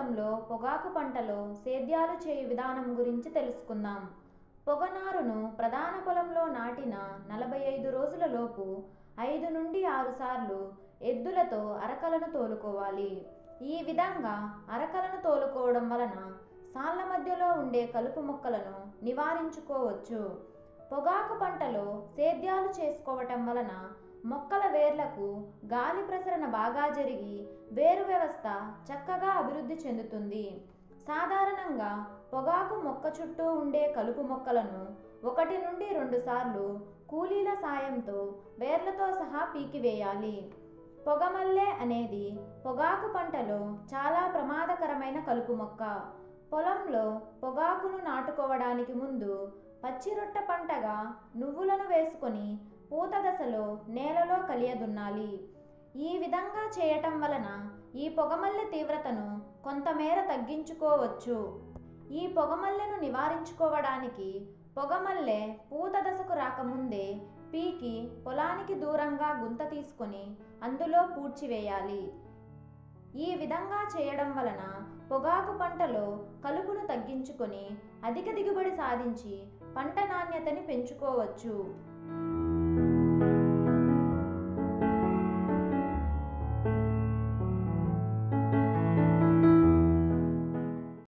పొలంలో పొగాకు పంటలో సేద్యాలు చేయు విధానం గురించి తెలుసుకుందాం పొగనారును ప్రధాన పొలంలో నాటిన నలభై ఐదు రోజుల లోపు ఐదు నుండి ఆరు సార్లు ఎద్దులతో అరకలను తోలుకోవాలి ఈ విధంగా అరకలను తోలుకోవడం వలన సాళ్ల మధ్యలో ఉండే కలుపు మొక్కలను నివారించుకోవచ్చు పొగాకు పంటలో సేద్యాలు చేసుకోవటం వలన మొక్కల వేర్లకు గాలి ప్రసరణ బాగా జరిగి వేరు వ్యవస్థ చక్కగా అభివృద్ధి చెందుతుంది సాధారణంగా పొగాకు మొక్క చుట్టూ ఉండే కలుపు మొక్కలను ఒకటి నుండి రెండు సార్లు కూలీల సాయంతో వేర్లతో సహా పీకివేయాలి పొగమల్లె అనేది పొగాకు పంటలో చాలా ప్రమాదకరమైన కలుపు మొక్క పొలంలో పొగాకును నాటుకోవడానికి ముందు పచ్చిరొట్ట పంటగా నువ్వులను వేసుకొని పూత దశలో నేలలో కలియదున్నాలి ఈ విధంగా చేయటం వలన ఈ పొగమల్లె తీవ్రతను కొంతమేర తగ్గించుకోవచ్చు ఈ పొగమల్లెను నివారించుకోవడానికి పొగమల్లె పూత దశకు రాకముందే పీకి పొలానికి దూరంగా గుంత తీసుకొని అందులో పూడ్చివేయాలి ఈ విధంగా చేయడం వలన పొగాకు పంటలో కలుపును తగ్గించుకొని అధిక దిగుబడి సాధించి పంట నాణ్యతని పెంచుకోవచ్చు